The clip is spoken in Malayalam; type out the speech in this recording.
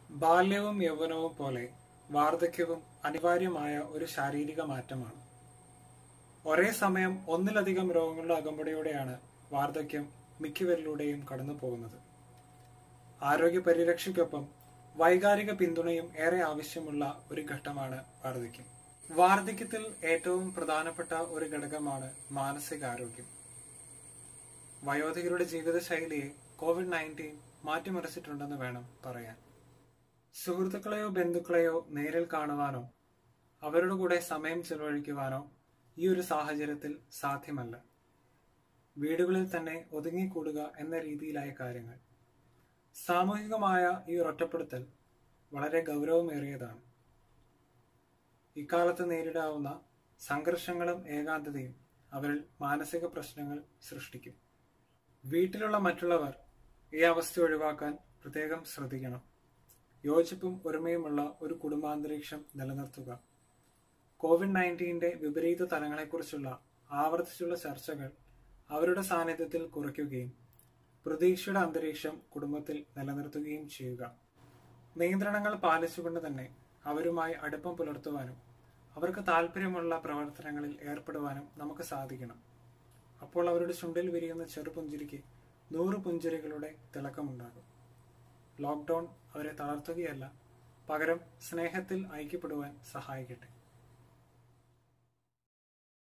ബാല്യവും യൗവനവും പോലെ വാർദ്ധക്യവും അനിവാര്യമായ ഒരു ശാരീരിക മാറ്റമാണ് ഒരേ സമയം ഒന്നിലധികം രോഗങ്ങളുടെ അകമ്പടിയോടെയാണ് വാർദ്ധക്യം മിക്കവരിലൂടെയും കടന്നു പോകുന്നത് ആരോഗ്യ പരിരക്ഷയ്ക്കൊപ്പം വൈകാരിക പിന്തുണയും ഏറെ ആവശ്യമുള്ള ഒരു ഘട്ടമാണ് വാർദ്ധക്യം വാർദ്ധക്യത്തിൽ ഏറ്റവും പ്രധാനപ്പെട്ട ഒരു ഘടകമാണ് മാനസികാരോഗ്യം വയോധികരുടെ ജീവിതശൈലിയെ കോവിഡ് നയൻറ്റീൻ മാറ്റിമറിച്ചിട്ടുണ്ടെന്ന് വേണം പറയാൻ സുഹൃത്തുക്കളെയോ ബന്ധുക്കളെയോ നേരിൽ കാണുവാനോ അവരുടെ കൂടെ സമയം ചെലവഴിക്കുവാനോ ഈ ഒരു സാഹചര്യത്തിൽ സാധ്യമല്ല വീടുകളിൽ തന്നെ ഒതുങ്ങിക്കൂടുക എന്ന രീതിയിലായ കാര്യങ്ങൾ സാമൂഹികമായ ഈ ഒരൊറ്റപ്പെടുത്തൽ വളരെ ഗൗരവമേറിയതാണ് ഇക്കാലത്ത് നേരിടാവുന്ന സംഘർഷങ്ങളും ഏകാന്തതയും അവരിൽ മാനസിക പ്രശ്നങ്ങൾ സൃഷ്ടിക്കും വീട്ടിലുള്ള മറ്റുള്ളവർ ഈ അവസ്ഥ ഒഴിവാക്കാൻ പ്രത്യേകം ശ്രദ്ധിക്കണം യോജിപ്പും ഒരുമയുമുള്ള ഒരു കുടുംബാന്തരീക്ഷം നിലനിർത്തുക കോവിഡ് നയൻറ്റീന്റെ വിപരീത തലങ്ങളെക്കുറിച്ചുള്ള ആവർത്തിച്ചുള്ള ചർച്ചകൾ അവരുടെ സാന്നിധ്യത്തിൽ കുറയ്ക്കുകയും പ്രതീക്ഷയുടെ അന്തരീക്ഷം കുടുംബത്തിൽ നിലനിർത്തുകയും ചെയ്യുക നിയന്ത്രണങ്ങൾ പാലിച്ചുകൊണ്ട് തന്നെ അവരുമായി അടുപ്പം പുലർത്തുവാനും അവർക്ക് താല്പര്യമുള്ള പ്രവർത്തനങ്ങളിൽ ഏർപ്പെടുവാനും നമുക്ക് സാധിക്കണം അപ്പോൾ അവരുടെ ചുണ്ടിൽ വിരിയുന്ന ചെറുപുഞ്ചിരിക്ക് നൂറ് പുഞ്ചിരികളുടെ തിളക്കമുണ്ടാകും ലോക്ക്ഡൌൺ അവരെ തളർത്തുകയല്ല പകരം സ്നേഹത്തിൽ ഐക്യപ്പെടുവാൻ സഹായിക്കട്ടെ